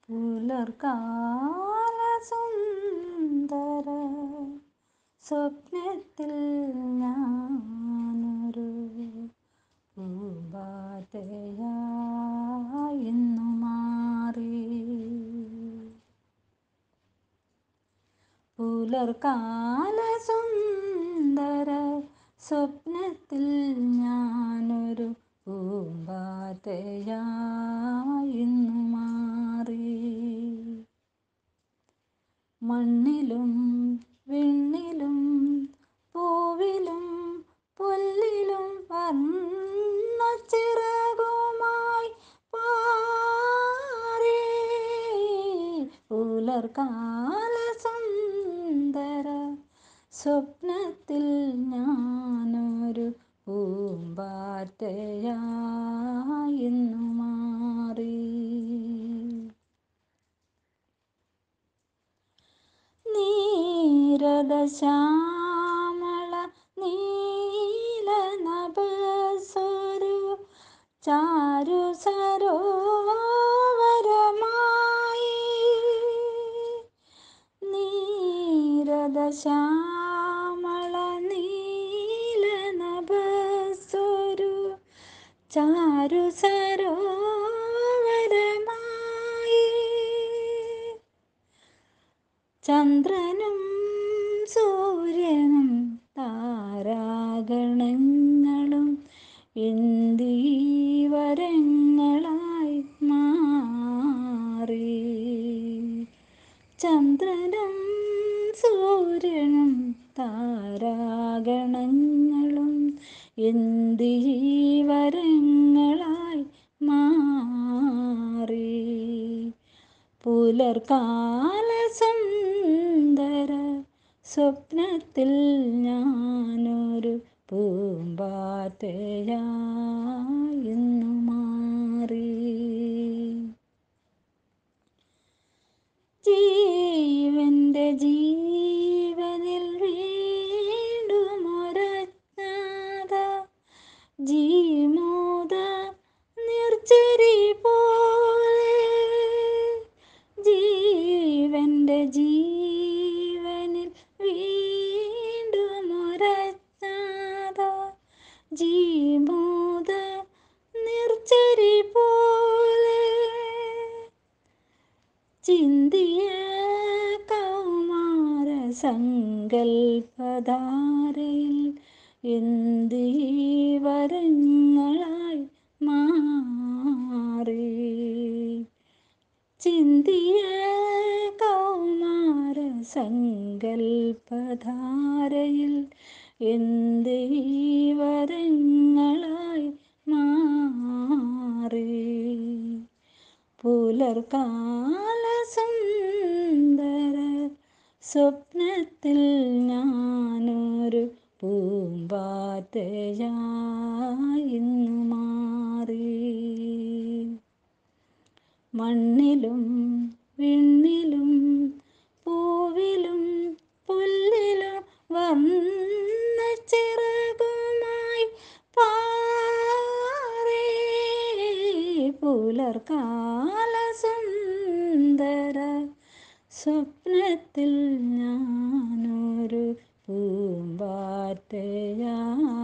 പുലർക്കാല സുന്ദര സ്വപ്നത്തിൽ ഞാനൊരു പൂമ്പാറ്റയായിന്നു മാറി പുലർക്കാല സുന്ദര സ്വപ്നത്തിൽ ഞാനൊരു പൂമ്പാറ്റയായിന്നു മാറി മണ്ണിലും വിണ്ണിലും പൂവിലും പുല്ലിലും വർണ്ണച്ചിറകുമായി പാറി പുലർക്കാല സുന്ദര സ്വപ്നത്തിൽ ഞാനൊരു പൂമ്പാറ്റയായിന്നു മാറി നീരദശ്യാമള നീലനഭസ്വരു ചാരു സരോവരമായി നീരദശ്യാമള നീലനഭസ്വരു ചാരു സരോവരമായി ചന്ദ്രനും സൂര്യനും താരാഗണങ്ങളും ഇന്ദീവരങ്ങളായി മാറി ചന്ദ്രനും സൂര്യനും താരാഗണങ്ങളും ഇന്ദീവരങ്ങളായി മാറി പുലർക്കാല സുന്ദര സ്വപ്നത്തിൽ ഞാനൊരു പൂമ്പാറ്റയായിന്നു മാറി ജീവന്റെ ജീവനിൽ വീണ്ടുമൊരജ്ഞാത ജീമോദ നിർച്ചരി പോലെ ജീവന്റെ ജീവനിൽ വീണ്ടുമൊരജ്ഞാത ജീമോദ നിർച്ചരി പോലെ ചിന്തിയ കൗമാര സങ്കൽപ്പധാരയിൽ എന്ദീവരങ്ങളായി മാറി ചിന്തിയ കൗമാര സങ്കൽപ്പധാരയിൽ എന്ദീവരങ്ങളായി മാറി പുലർക്കാല സുന്ദര സ്വപ്നത്തിൽ ഞാനൊരു പൂമ്പാറ്റയായിന്നു മാറി മണ്ണിലും വിണ്ണിലും പൂവിലും പുല്ലിലും വർണ്ണച്ചിറകുമായി പാറി പുലർക്കാല സുന്ദര സ്വപ്നത്തിൽ ഞാനൊരു പൂമ്പാറ്റയാ